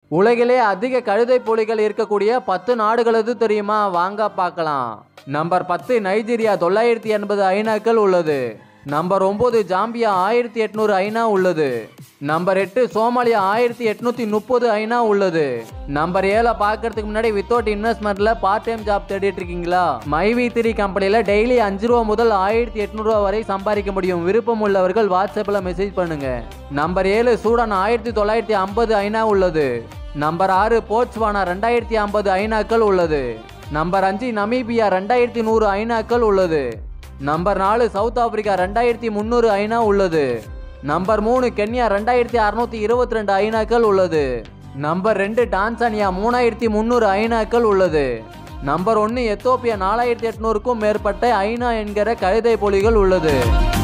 உலகிலே அதிக கழுதை புலிகள் இருக்கக்கூடிய பத்து நாடுகள் எது தெரியுமா வாங்க பார்க்கலாம் நம்பர் பத்து நைஜீரியா தொள்ளாயிரத்தி எண்பது ஐநாக்கள் உள்ளது நம்பர் ஒன்பது ஜாம்பியா ஆயிரத்தி எட்நூறு ஐநா உள்ளது நம்பர் எட்டு சோமாலியா ஆயிரத்தி எட்நூத்தி முப்பது ஐநா உள்ளது நம்பர் ஏழை பார்க்கறதுக்கு முன்னாடி வித்தவுட் இன்வெஸ்ட்மெண்ட்ல பார்ட் டைம் ஜாப் தேடிட்டு இருக்கீங்களா மைவி த்ரீ கம்பெனில டெய்லி அஞ்சு ரூபா முதல் ஆயிரத்தி எட்நூறு ரூபா வரை சம்பாதிக்க முடியும் விருப்பம் உள்ளவர்கள் வாட்ஸ்அப்ல மெசேஜ் பண்ணுங்க நம்பர் ஏழு சூடான் ஆயிரத்தி தொள்ளாயிரத்தி ஐம்பது ஐநா உள்ளது நம்பர் ஆறு போட்ஸ்வானா ரெண்டாயிரத்தி ஐம்பது ஐநாக்கள் உள்ளது நம்பர் அஞ்சு நமீபியா ரெண்டாயிரத்தி நூறு ஐநாக்கள் உள்ளது நம்பர் நாலு சவுத் ஆப்பிரிக்கா ரெண்டாயிரத்தி முந்நூறு ஐநா உள்ளது நம்பர் மூணு கென்யா ரெண்டாயிரத்தி அறுநூத்தி இருபத்தி ரெண்டு ஐநாக்கள் உள்ளது நம்பர் ரெண்டு டான்சானியா மூணாயிரத்தி முந்நூறு ஐநாக்கள் உள்ளது நம்பர் ஒன்று எத்தோப்பியா நாலாயிரத்தி எட்நூறுக்கும் மேற்பட்ட ஐநா என்கிற கழுதை புலிகள் உள்ளது